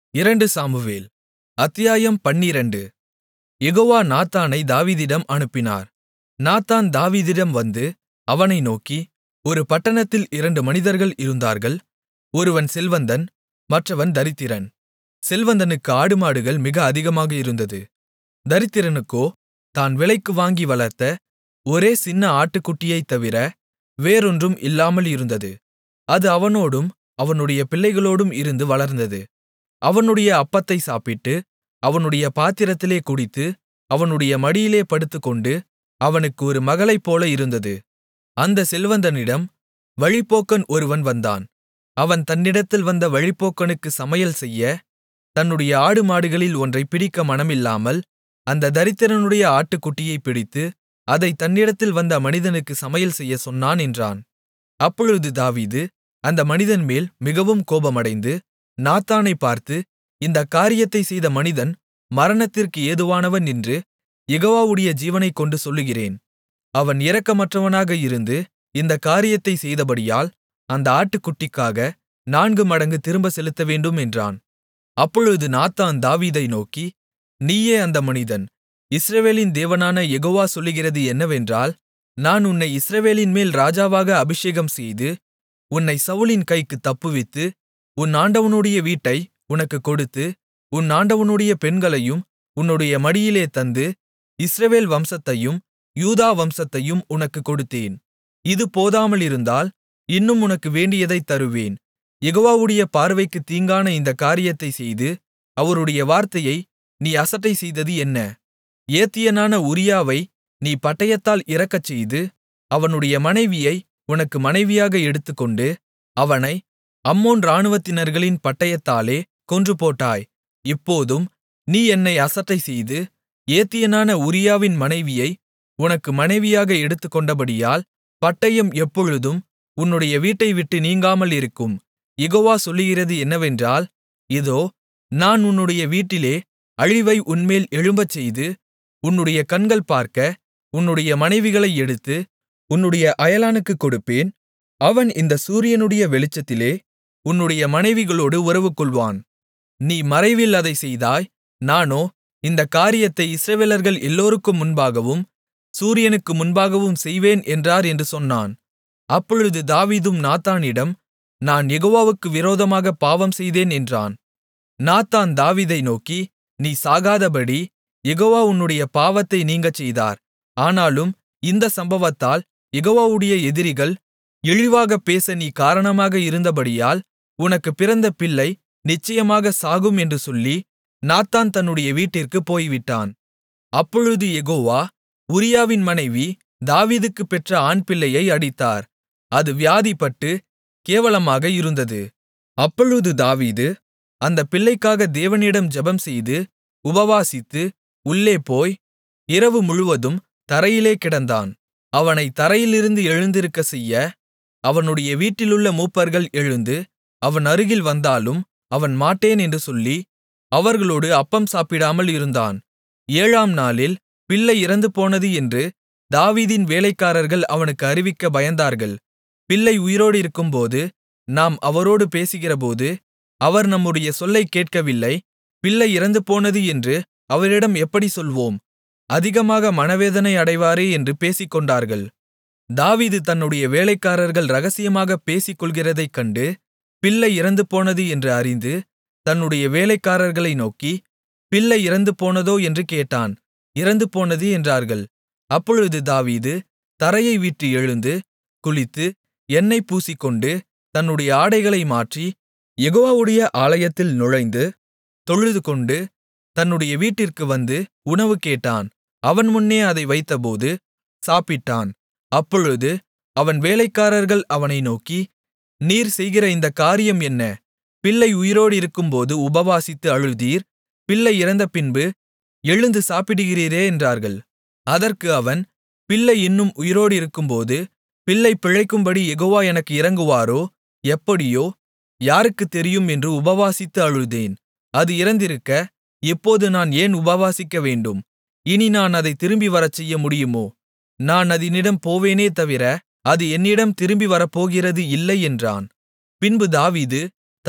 இரண்டு சாமுவேல் அத்தியாயம் பன்னிரண்டு யெகோவா நாத்தானை தாவீதிடம் அனுப்பினார் நாத்தான் தாவீதிடம் வந்து அவனை நோக்கி ஒரு பட்டணத்தில் இரண்டு மனிதர்கள் இருந்தார்கள் ஒருவன் செல்வந்தன் மற்றவன் தரித்திரன் செல்வந்தனுக்கு ஆடுமாடுகள் மிக அதிகமாக இருந்தது தரித்திரனுக்கோ தான் விலைக்கு வாங்கி வளர்த்த ஒரே சின்ன ஆட்டுக்குட்டியைத் தவிர வேறொன்றும் இல்லாமல் இருந்தது அது அவனோடும் அவனுடைய பிள்ளைகளோடும் இருந்து வளர்ந்தது அவனுடைய அப்பத்தை சாப்பிட்டு அவனுடைய பாத்திரத்திலே குடித்து அவனுடைய மடியிலே படுத்துக்கொண்டு அவனுக்கு ஒரு மகளைப்போல இருந்தது அந்தச் செல்வந்தனிடம் வழிப்போக்கன் ஒருவன் வந்தான் அவன் தன்னிடத்தில் வந்த வழிப்போக்கனுக்கு சமையல் செய்ய தன்னுடைய ஆடுமாடுகளில் ஒன்றைப் பிடிக்க மனமில்லாமல் அந்த தரித்திரனுடைய ஆட்டுக்குட்டியைப் பிடித்து அதைத் தன்னிடத்தில் வந்த மனிதனுக்கு சமையல் செய்யச் சொன்னான் என்றான் அப்பொழுது தாவீது அந்த மனிதன்மேல் மிகவும் கோபமடைந்து நாத்தானைப் பார்த்து இந்தக் காரியத்தைச் செய்த மனிதன் மரணத்திற்கு ஏதுவானவன் என்று யெகோவாவுடைய ஜீவனைக்கொண்டு சொல்லுகிறேன் அவன் இரக்கமற்றவனாக இருந்து இந்தக் காரியத்தைச் செய்தபடியால் அந்த ஆட்டுக்குட்டிக்காக நான்கு மடங்கு திரும்பச் செலுத்தவேண்டும் என்றான் அப்பொழுது நாத்தான் தாவீதை நோக்கி நீயே அந்த மனிதன் இஸ்ரவேலின் தேவனான யெகோவா சொல்லுகிறது என்னவென்றால் நான் உன்னை இஸ்ரவேலின்மேல் ராஜாவாக அபிஷேகம்செய்து உன்னை சவுலின் கைக்குத் தப்புவித்து உன் ஆண்டவனுடைய வீட்டை உனக்குக் கொடுத்து உன் ஆண்டவனுடைய பெண்களையும் உன்னுடைய மடியிலே தந்து இஸ்ரவேல் வம்சத்தையும் யூதா வம்சத்தையும் உனக்குக் கொடுத்தேன் இது போதாமலிருந்தால் இன்னும் உனக்கு வேண்டியதைத் தருவேன் யெகோவாவுடைய பார்வைக்குத் தீங்கான இந்தக் காரியத்தைச் செய்து அவருடைய வார்த்தையை நீ அசட்டை செய்தது என்ன ஏத்தியனான உரியாவை நீ பட்டயத்தால் இறக்கச்செய்து அவனுடைய மனைவியை உனக்கு மனைவியாக எடுத்துக்கொண்டு அவனை அம்மோன் இராணுவத்தினர்களின் பட்டயத்தாலே கொன்றுபோட்டாய் இப்போதும் நீ என்னை அசட்டைசெய்து ஏத்தியனான உரியாவின் மனைவியை உனக்கு மனைவியாக எடுத்துக்கொண்டபடியால் பட்டயம் எப்பொழுதும் உன்னுடைய வீட்டைவிட்டு நீங்காமல் இருக்கும் யெகோவா சொல்லுகிறது என்னவென்றால் இதோ நான் உன்னுடைய வீட்டிலே அழிவை உன்மேல் எழும்பச்செய்து உன்னுடைய கண்கள் பார்க்க உன்னுடைய மனைவிகளை எடுத்து உன்னுடைய அயலானுக்குக் கொடுப்பேன் அவன் இந்த சூரியனுடைய வெளிச்சத்திலே உன்னுடைய மனைவிகளோடு உறவுகொள்வான் நீ மறைவில் அதைச் செய்தாய் நானோ இந்தக் காரியத்தை இஸ்ரவேலர்கள் எல்லோருக்கும் முன்பாகவும் சூரியனுக்கு முன்பாகவும் செய்வேன் என்றார் என்று சொன்னான் அப்பொழுது தாவீதும் நாத்தானிடம் நான் யெகோவாவுக்கு விரோதமாகப் பாவம் செய்தேன் என்றான் நாத்தான் தாவீதை நோக்கி நீ சாகாதபடி யெகோவா உன்னுடைய பாவத்தை நீங்கச் செய்தார் ஆனாலும் இந்த சம்பவத்தால் யெகோவாவுடைய எதிரிகள் இழிவாகப் பேச நீ காரணமாக இருந்தபடியால் உனக்குப் பிறந்த பிள்ளை நிச்சயமாக சாகும் என்று சொல்லி நாத்தான் தன்னுடைய வீட்டிற்குப் போய்விட்டான் அப்பொழுது யெகோவா உரியாவின் மனைவி தாவீதுக்குப் பெற்ற ஆண்பிள்ளையை அடித்தார் அது வியாதிப்பட்டு கேவலமாக இருந்தது அப்பொழுது தாவீது அந்தப் பிள்ளைக்காக தேவனிடம் ஜெபம்செய்து உபவாசித்து உள்ளே போய் இரவு முழுவதும் தரையிலே கிடந்தான் அவனைத் தரையிலிருந்து எழுந்திருக்கச் செய்ய அவனுடைய வீட்டிலுள்ள மூப்பர்கள் எழுந்து அவன் அருகில் வந்தாலும் அவன் மாட்டேன் என்று சொல்லி அவர்களோடு அப்பம் சாப்பிடாமல் இருந்தான் ஏழாம் நாளில் பிள்ளை இறந்துபோனது என்று தாவீதின் வேலைக்காரர்கள் அவனுக்கு அறிவிக்க பயந்தார்கள் பிள்ளை உயிரோடிருக்கும்போது நாம் அவரோடு பேசுகிறபோது அவர் நம்முடைய சொல்லைக் கேட்கவில்லை பிள்ளை இறந்துபோனது என்று அவரிடம் எப்படிச் சொல்வோம் அதிகமாக மனவேதனை அடைவாரே என்று பேசிக்கொண்டார்கள் தாவீது தன்னுடைய வேலைக்காரர்கள் இரகசியமாகப் பேசிக்கொள்கிறதைக் கண்டு பிள்ளை இறந்துபோனது என்று அறிந்து தன்னுடைய வேலைக்காரர்களை நோக்கி பிள்ளை இறந்துபோனதோ என்று கேட்டான் இறந்துபோனது என்றார்கள் அப்பொழுது தாவீது தரையை விட்டு எழுந்து குளித்து எண்ணெய் பூசிக்கொண்டு தன்னுடைய ஆடைகளை மாற்றி யெகோவாவுடைய ஆலயத்தில் நுழைந்து தொழுதுகொண்டு தன்னுடைய வீட்டிற்கு வந்து உணவு கேட்டான் அவன் முன்னே அதை வைத்தபோது சாப்பிட்டான் அப்பொழுது அவன் வேலைக்காரர்கள் அவனை நோக்கி நீர் செய்கிற இந்தக் காரியம் என்ன பிள்ளை உயிரோடிருக்கும்போது உபவாசித்து அழுதீர் பிள்ளை இறந்தபின்பு எழுந்து சாப்பிடுகிறீரே என்றார்கள் அதற்கு அவன் பிள்ளை இன்னும் உயிரோடிருக்கும்போது பிள்ளை பிழைக்கும்படி யெகோவா எனக்கு இறங்குவாரோ எப்படியோ யாருக்குத் தெரியும் என்று உபவாசித்து அழுதேன் அது இறந்திருக்க இப்போது நான் ஏன் உபவாசிக்க வேண்டும் இனி நான் அதைத் திரும்பி வரச்செய்ய முடியுமோ நான் அதினிடம் போவேனே தவிர அது என்னிடம் திரும்பி வரப்போகிறது இல்லை என்றான் பின்பு தாவீது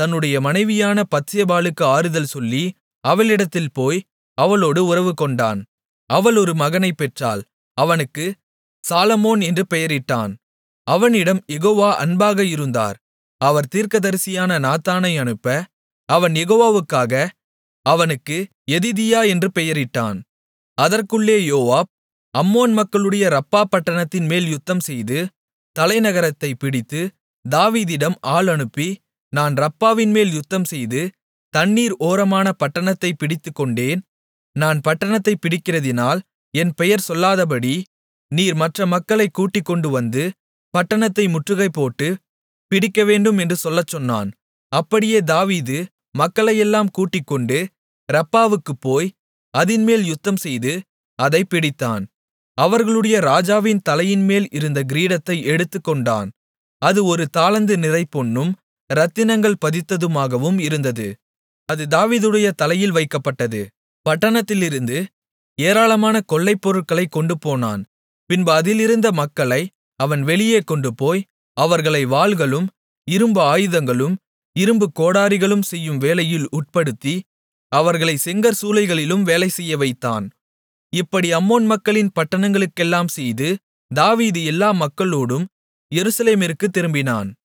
தன்னுடைய மனைவியான பத்சேபாளுக்கு ஆறுதல் சொல்லி அவளிடத்தில் போய் அவளோடு உறவுகொண்டான் அவள் ஒரு மகனைப் பெற்றாள் அவனுக்கு சாலொமோன் என்று பெயரிட்டான் அவனிடம் யெகோவா அன்பாக இருந்தார் அவர் தீர்க்கதரிசியான நாத்தானை அனுப்ப அவன் யெகோவாவுக்காக அவனுக்கு எதிதியா என்று பெயரிட்டான் அதற்குள்ளே யோவாப் அம்மோன் மக்களுடைய ரப்பா பட்டணத்தின் மேல் யுத்தம்செய்து தலைநகரத்தைப் பிடித்து தாவீதிடம் ஆள் அனுப்பி நான் ரப்பாவின்மேல் யுத்தம்செய்து தண்ணீர் ஓரமான பட்டணத்தைப் பிடித்துக்கொண்டேன் நான் பட்டணத்தைப் பிடிக்கிறதினால் என் பெயர் சொல்லாதபடி நீர் மற்ற மக்களைக் கூட்டிக்கொண்டுவந்து பட்டணத்தை முற்றுகைபோட்டு பிடிக்கவேண்டும் என்று சொல்லச் சொன்னான் அப்படியே தாவீது மக்களையெல்லாம் கூட்டிக்கொண்டு ரப்பாவுக்குப் போய் அதின்மேல் யுத்தம்செய்து அதைப் பிடித்தான் அவர்களுடைய ராஜாவின் தலையின்மேல் இருந்த கிரீடத்தை எடுத்துக்கொண்டான் அது ஒரு தாலந்து நிறை பொன்னும் இரத்தினங்கள் பதித்ததுமாகவும் இருந்தது அது தாவீதுடைய தலையில் வைக்கப்பட்டது பட்டணத்திலிருந்து ஏராளமான கொள்ளைப் பொருட்களைக் கொண்டுபோனான் பின்பு அதிலிருந்த மக்களை அவன் வெளியே கொண்டுபோய் அவர்களை வாள்களும் இரும்பு ஆயுதங்களும் இரும்பு கோடாரிகளும் செய்யும் வேலையில் உட்படுத்தி அவர்களை செங்கற்சூளைகளிலும் வேலை செய்யவைத்தான் இப்படி அம்மோன் மக்களின் பட்டணங்களுக்கெல்லாம் செய்து தாவீது எல்லா மக்களோடும் எருசலேமிற்குத் திரும்பினான்